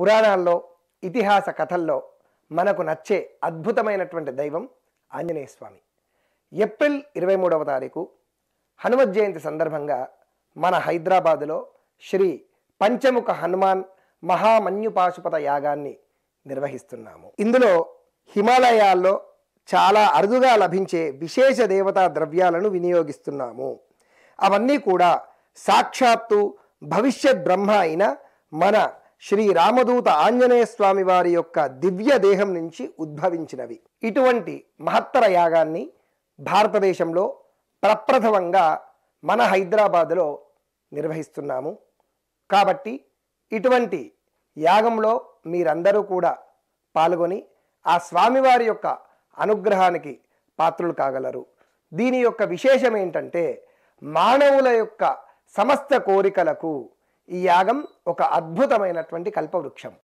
పురాణాల్లో ఇతిహాస కథల్లో మనకు నచ్చే అద్భుతమైనటువంటి దైవం ఆంజనేయ స్వామి ఏప్రిల్ ఇరవై మూడవ తారీఖు హనుమత్ జయంతి సందర్భంగా మన హైదరాబాదులో శ్రీ పంచముఖ హనుమాన్ మహామన్యుపాశుపత యాగాన్ని నిర్వహిస్తున్నాము ఇందులో హిమాలయాల్లో చాలా అరుదుగా లభించే విశేష దేవతా ద్రవ్యాలను వినియోగిస్తున్నాము అవన్నీ కూడా సాక్షాత్తు భవిష్యత్ బ్రహ్మ అయిన మన శ్రీ రామదూత ఆంజనేయ స్వామి వారి యొక్క దివ్య దేహం నుంచి ఉద్భవించినవి ఇటువంటి మహత్తర యాగాన్ని భారతదేశంలో ప్రప్రథమంగా మన హైదరాబాదులో నిర్వహిస్తున్నాము కాబట్టి ఇటువంటి యాగంలో మీరందరూ కూడా పాల్గొని ఆ స్వామివారి యొక్క అనుగ్రహానికి పాత్రులు కాగలరు దీని యొక్క విశేషం ఏంటంటే మానవుల యొక్క సమస్త కోరికలకు ఈ యాగం ఒక అద్భుతమైనటువంటి కల్పవృక్షం